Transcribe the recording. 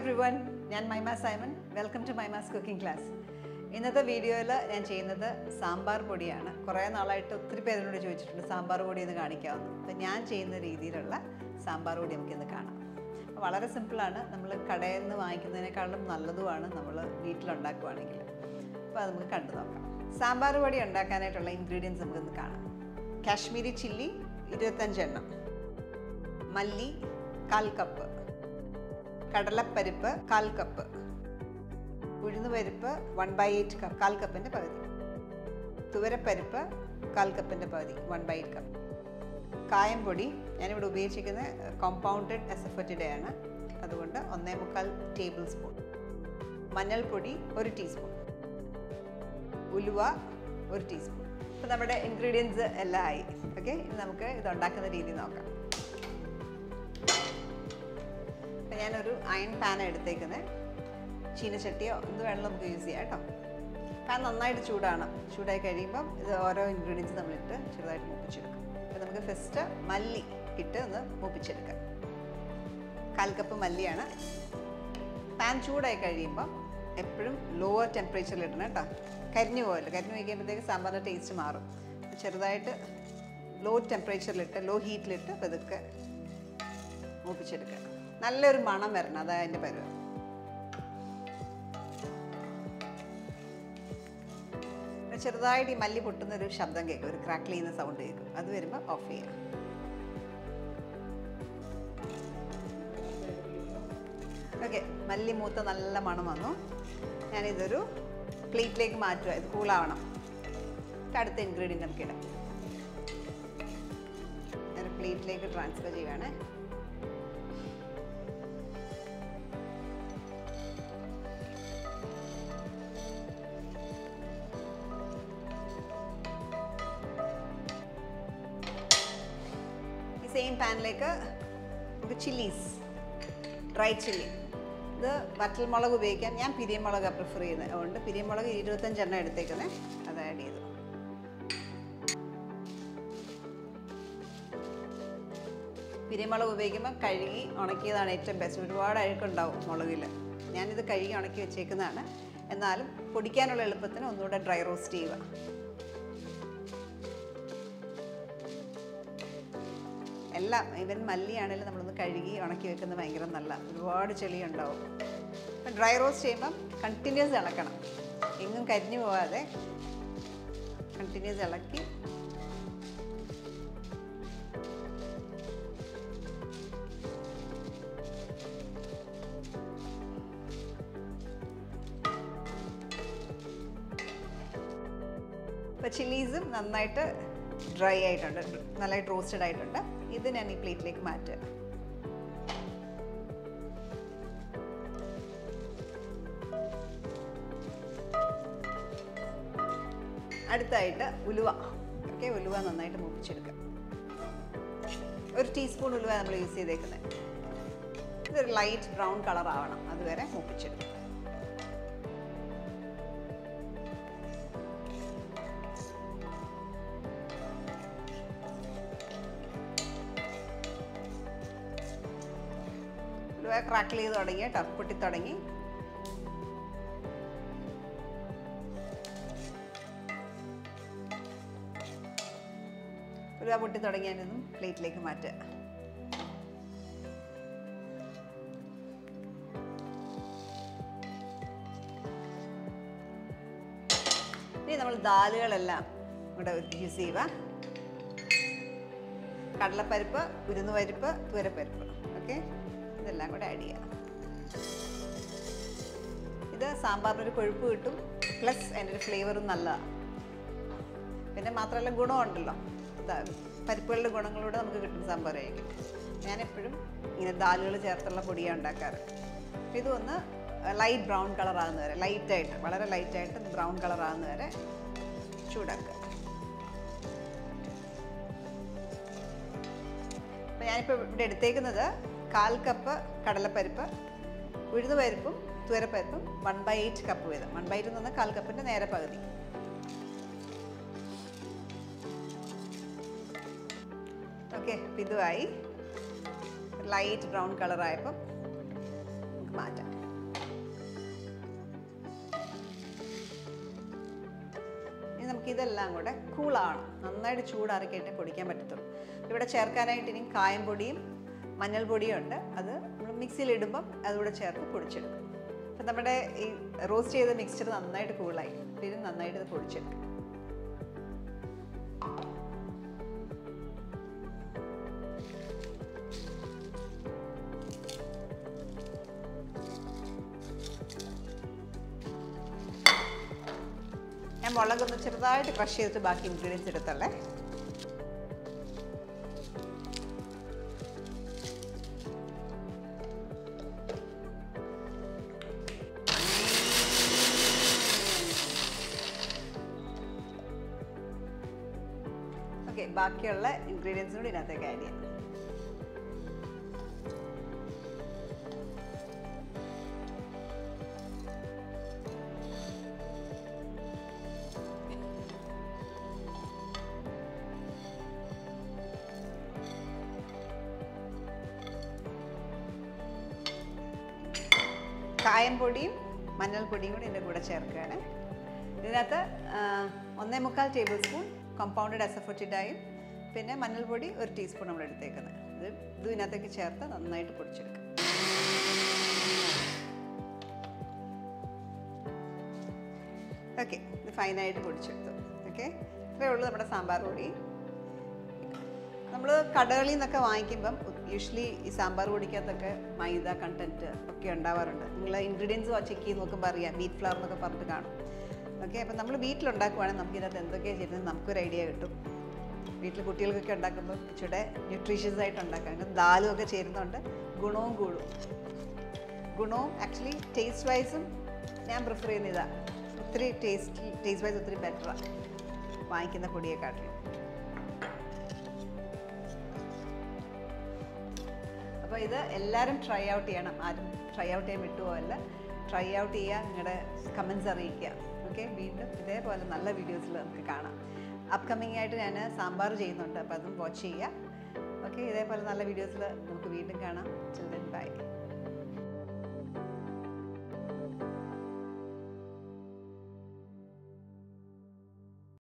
every everyone ഞാൻ Maima Simon welcome to Maima's cooking class ഇന്നത്തെ വീഡിയോയിൽ ഞാൻ ചെയ്യുന്നത് സാമ്പാർ പൊടിയാണ് കുറേ നാളായിട്ട് ഒത്തിരി പേരോട് ചോദിച്ചിട്ടുണ്ട് സാമ്പാർ പൊടി എന്ന് കാണിക്കാമെന്ന് അപ്പം ഞാൻ ചെയ്യുന്ന രീതിയിലുള്ള സാമ്പാർ പൊടി നമുക്കിന്ന് കാണാം അപ്പോൾ വളരെ സിമ്പിളാണ് നമ്മൾ കടയിൽ നിന്ന് വാങ്ങിക്കുന്നതിനേക്കാളും നല്ലതുമാണ് നമ്മൾ വീട്ടിലുണ്ടാക്കുവാണെങ്കിൽ അപ്പോൾ അത് നമുക്ക് കണ്ടു നോക്കാം സാമ്പാർ പൊടി ഉണ്ടാക്കാനായിട്ടുള്ള ഇൻഗ്രീഡിയൻസ് നമുക്കിന്ന് കാണാം കാശ്മീരി ചില്ലി ഇരുപത്തഞ്ചെണ്ണം മല്ലി കാൽ കപ്പ് കടലപ്പരിപ്പ് കാൽ കപ്പ് ഉഴുന്നുപരിപ്പ് വൺ ബൈ എയ്റ്റ് കപ്പ് കാൽ കപ്പിൻ്റെ പകുതി തുവരപ്പരിപ്പ് കാൽ കപ്പിൻ്റെ പകുതി വൺ ബൈ എയ്റ്റ് കപ്പ് കായം പൊടി ഞാനിവിടെ ഉപയോഗിച്ചിരിക്കുന്നത് കോമ്പൗണ്ടഡ് എസഫറ്റിഡെ ആണ് അതുകൊണ്ട് ഒന്നേ മുക്കാൽ ടേബിൾ സ്പൂൺ മഞ്ഞൾപ്പൊടി ഒരു ടീസ്പൂൺ ഉലുവ ഒരു ടീസ്പൂൺ അപ്പോൾ നമ്മുടെ ഇൻഗ്രീഡിയൻസ് എല്ലാം ആയി ഓക്കെ ഇനി നമുക്ക് ഇത് ഉണ്ടാക്കുന്ന രീതി നോക്കാം അപ്പം ഞാനൊരു അയൺ പാൻ എടുത്തേക്കുന്നത് ചീനച്ചട്ടിയോ എന്ത് വേണമെങ്കിലും നമുക്ക് യൂസ് ചെയ്യാം കേട്ടോ പാൻ നന്നായിട്ട് ചൂടാണ് ചൂടായി കഴിയുമ്പം ഇത് ഓരോ ഇൻഗ്രീഡിയൻസ് നമ്മളിട്ട് ചെറുതായിട്ട് മൂപ്പിച്ചെടുക്കും അപ്പോൾ നമുക്ക് ഫസ്റ്റ് മല്ലി ഇട്ട് ഒന്ന് മൂപ്പിച്ചെടുക്കാം കാൽ കപ്പ് മല്ലിയാണ് പാൻ ചൂടായി കഴിയുമ്പം എപ്പോഴും ലോവർ ടെമ്പറേച്ചറിൽ ഇടണം കേട്ടോ കരിഞ്ഞു പോകല്ലോ കരിഞ്ഞു പോയി കഴിയുമ്പോഴത്തേക്ക് സാമ്പാറിൻ്റെ ടേസ്റ്റ് മാറും ചെറുതായിട്ട് ലോ ടെമ്പറേച്ചറിലിട്ട് ലോ ഹീറ്റിലിട്ട് പതുക്കെ മൂപ്പിച്ചെടുക്കുക നല്ലൊരു മണം വരണം അതാ അതിൻ്റെ പരുവം പിന്നെ ചെറുതായിട്ട് ഈ മല്ലി പൊട്ടുന്ന ഒരു ശബ്ദം കേൾക്കും ഒരു ക്രാക്കിൾ ചെയ്യുന്ന സൗണ്ട് കേൾക്കും അത് വരുമ്പോൾ ഓഫ് ചെയ്യാം ഓക്കെ മല്ലി മൂത്ത നല്ല മണം വന്നു ഞാനിതൊരു പ്ലേറ്റിലേക്ക് മാറ്റുക ഇത് കൂളാവണം അടുത്ത ഇൻഗ്രീഡിയൻറ്റ് നമുക്ക് ഇടാം ഞാൻ പ്ലേറ്റിലേക്ക് ട്രാൻസ്ഫർ ചെയ്യുകയാണേ ഈ സെയിം പാനിലേക്ക് നമുക്ക് ചില്ലീസ് ഡ്രൈ ചില്ലി ഇത് വറ്റൽമുളക് ഉപയോഗിക്കാം ഞാൻ പിരിയമുളകാണ് പ്രിഫർ ചെയ്യുന്നത് അതുകൊണ്ട് പിരിയമുളക് ഇരുപത്തഞ്ചെണ്ണം എടുത്തേക്കുന്നത് അത് ആഡ് ചെയ്തു പിരിയമുളക് ഉപയോഗിക്കുമ്പോൾ കഴുകി ഉണക്കിയതാണ് ഏറ്റവും ബെസ്റ്റ് ഒരുപാട് അഴുക്കുണ്ടാവും മുളകിൽ ഞാനിത് കഴുകി ഉണക്കി വെച്ചേക്കുന്നതാണ് എന്നാലും പൊടിക്കാനുള്ള എളുപ്പത്തിന് ഒന്നുകൂടെ ഡ്രൈ റോസ്റ്റ് ചെയ്യുക എല്ലാം ഇവൻ മല്ലിയാണെങ്കിലും നമ്മളൊന്ന് കഴുകി ഉണക്കി വെക്കുന്നത് ഭയങ്കര നല്ല ഒരുപാട് ചെളി ഉണ്ടാവും അപ്പം ഡ്രൈ റോസ്റ്റ് ചെയ്യുമ്പം കണ്ടിന്യൂസ് ഇളക്കണം എങ്ങും കരിഞ്ഞു പോകാതെ കണ്ടിന്യൂസ് ഇളക്കി ഇപ്പോൾ ചില്ലീസും നന്നായിട്ട് ഡ്രൈ ആയിട്ടുണ്ട് നല്ലതായിട്ട് റോസ്റ്റഡ് ആയിട്ടുണ്ട് ഇത് ഞാൻ ഈ പ്ലേറ്റിലേക്ക് മാറ്റുക അടുത്തായിട്ട് ഉലുവ ഓക്കെ ഉലുവ നന്നായിട്ട് മൂപ്പിച്ചെടുക്കുക ഒരു ടീസ്പൂൺ ഉലുവ നമ്മൾ യൂസ് ചെയ്തേക്കുന്നത് ഇതൊരു ലൈറ്റ് ബ്രൗൺ കളർ ആവണം അതുവരെ മൂപ്പിച്ചെടുക്കുക ഉലുവ ക്രാക്കിൾ ചെയ്ത് തുടങ്ങി കേട്ടോ പൊട്ടി തുടങ്ങി ഉലുവ പൊട്ടി തുടങ്ങിയതിനും പ്ലേറ്റിലേക്ക് മാറ്റുക ഇനി നമ്മൾ ദാലുകളെല്ലാം ഇവിടെ യൂസ് ചെയ്യുക കടലപ്പരിപ്പ് ഉരുന്നുപരിപ്പ് തുവരപ്പരിപ്പ് ഓക്കെ ഇതെല്ലാം കൂടെ ആഡ് ചെയ്യാം ഇത് സാമ്പാറിനൊരു കൊഴുപ്പ് കിട്ടും പ്ലസ് അതിൻ്റെ ഒരു ഫ്ലേവറും നല്ലതാണ് പിന്നെ മാത്രമല്ല ഗുണമുണ്ടല്ലോ ഇതാ പരിപ്പുകളുടെ ഗുണങ്ങളൂടെ നമുക്ക് കിട്ടും സാമ്പാർ കഴിക്കും ഞാനെപ്പോഴും ഇങ്ങനെ ദാലുകൾ ചേർത്തുള്ള പൊടിയാണ് ഉണ്ടാക്കാറ് ഇത് ഒന്ന് ലൈറ്റ് ബ്രൗൺ കളർ ആകുന്ന വരെ ലൈറ്റായിട്ട് വളരെ ലൈറ്റായിട്ട് ബ്രൗൺ കളർ ആകുന്ന വരെ ചൂടാക്കുക അപ്പോൾ ഞാനിപ്പോൾ ഇവിടെ എടുത്തേക്കുന്നത് കാൽ കപ്പ് കടലപ്പരിപ്പ് ഉഴുന്ന് പരിപ്പും തുവരപ്പരിപ്പും വൺ ബൈ എയ്റ്റ് കപ്പ് വീതം വൺ ബൈ എയ്റ്റ് എന്ന് പറഞ്ഞാൽ കാൽ കപ്പിൻ്റെ നേരെ പകുതി ഓക്കെ ഇതുമായി ലൈറ്റ് ബ്രൗൺ കളറായപ്പം നമുക്ക് മാറ്റാം നമുക്ക് ഇതെല്ലാം കൂടെ കൂളാവണം നന്നായിട്ട് ചൂടാറി കഴിഞ്ഞിട്ട് പൊടിക്കാൻ പറ്റത്തുള്ളൂ ഇവിടെ ചേർക്കാനായിട്ട് ഇനി കായം പൊടിയും മഞ്ഞൾപ്പൊടിയും ഉണ്ട് അത് നമ്മൾ മിക്സിയിൽ ഇടുമ്പം അതുകൂടെ ചേർത്ത് പൊടിച്ചെടുക്കും അപ്പം നമ്മുടെ ഈ റോസ്റ്റ് ചെയ്ത മിക്സ്ചർ നന്നായിട്ട് കൂളായി പിന്നെ നന്നായിട്ട് ഇത് പൊടിച്ചെടുക്കും ഞാൻ മുളകൊന്ന് ചെറുതായിട്ട് ക്രഷ് ചെയ്തിട്ട് ബാക്കി ഇൻഗ്രീഡിയൻസ് എടുത്തല്ലേ ഓക്കെ ബാക്കിയുള്ള ഇൻഗ്രീഡിയൻസും കൂടി ഇതിനകത്തേക്ക് ആഡ് ചെയ്യാം കായം പൊടിയും മഞ്ഞൾപ്പൊടിയും കൂടി ഇതിൻ്റെ കൂടെ ചേർക്കുകയാണ് ഇതിനകത്ത് ആ, ഒന്നേ മുക്കാൽ ടേബിൾ സ്പൂൺ കോമ്പൗണ്ടഡ് എസഫോട്ടിഡായും പിന്നെ മഞ്ഞൾപ്പൊടി ഒരു ടീസ്പൂൺ നമ്മൾ എടുത്തേക്കുന്നത് ഇത് ഇത് ഇതിനകത്തേക്ക് ചേർത്ത് നന്നായിട്ട് പൊടിച്ചെടുക്കും ഓക്കെ ഇത് ഫൈനായിട്ട് പൊടിച്ചെടുത്തു ഓക്കെ ഇത്രയേ ഉള്ളൂ നമ്മുടെ സാമ്പാർ പൊടി നമ്മൾ കടകളിൽ നിന്നൊക്കെ വാങ്ങിക്കുമ്പം യൂഷ്വലി ഈ സാമ്പാർ പൊടിക്കകത്തൊക്കെ മൈദ കണ്ടൻറ്റ് ഒക്കെ ഉണ്ടാവാറുണ്ട് നിങ്ങൾ ഇൻഗ്രീഡിയൻസ് ചെക്ക് ചെയ്ത് നോക്കുമ്പോൾ അറിയാം വീറ്റ് ഫ്ലവർ എന്നൊക്കെ പറഞ്ഞിട്ട് കാണും ഓക്കെ അപ്പം നമ്മൾ വീട്ടിലുണ്ടാക്കുവാണെങ്കിൽ നമുക്ക് ഇതിനകത്ത് എന്തൊക്കെയാണ് ചെയ്യുന്നത് നമുക്കൊരു ഐഡിയ കിട്ടും വീട്ടിൽ കുട്ടികൾക്കൊക്കെ ഉണ്ടാക്കുമ്പോൾ ഇച്ചിരി ന്യൂട്രീഷ്യസ് ആയിട്ട് ഉണ്ടാക്കാം കാരണം ദാലും ഒക്കെ ചേരുന്നുണ്ട് ഗുണവും കൂടും ഗുണവും ആക്ച്വലി ടേസ്റ്റ് വൈസും ഞാൻ പ്രിഫർ ചെയ്യുന്ന ഇതാണ് ഒത്തിരി ടേസ്റ്റ് ടേസ്റ്റ് വൈസ് ഒത്തിരി ബെറ്ററാണ് വാങ്ങിക്കുന്ന പൊടിയെക്കാട്ടിലും അപ്പോൾ ഇത് എല്ലാവരും ട്രൈ ഔട്ട് ചെയ്യണം ആരും ട്രൈ ഔട്ട് ചെയ്യാൻ വിട്ടുപോകല്ല ട്രൈ ഔട്ട് ചെയ്യുക നിങ്ങളുടെ കമൻസ് അറിയിക്കുക ഓക്കെ വീണ്ടും ഇതേപോലെ നല്ല വീഡിയോസിൽ നമുക്ക് കാണാം അപ്കമിങ് ആയിട്ട് ഞാൻ സാമ്പാർ ചെയ്യുന്നുണ്ട് അപ്പോൾ അതും വാച്ച് ചെയ്യുക ഓക്കെ ഇതേപോലെ നല്ല വീഡിയോസിൽ നമുക്ക് വീണ്ടും കാണാം ചിൽഡ്രൻ ബൈ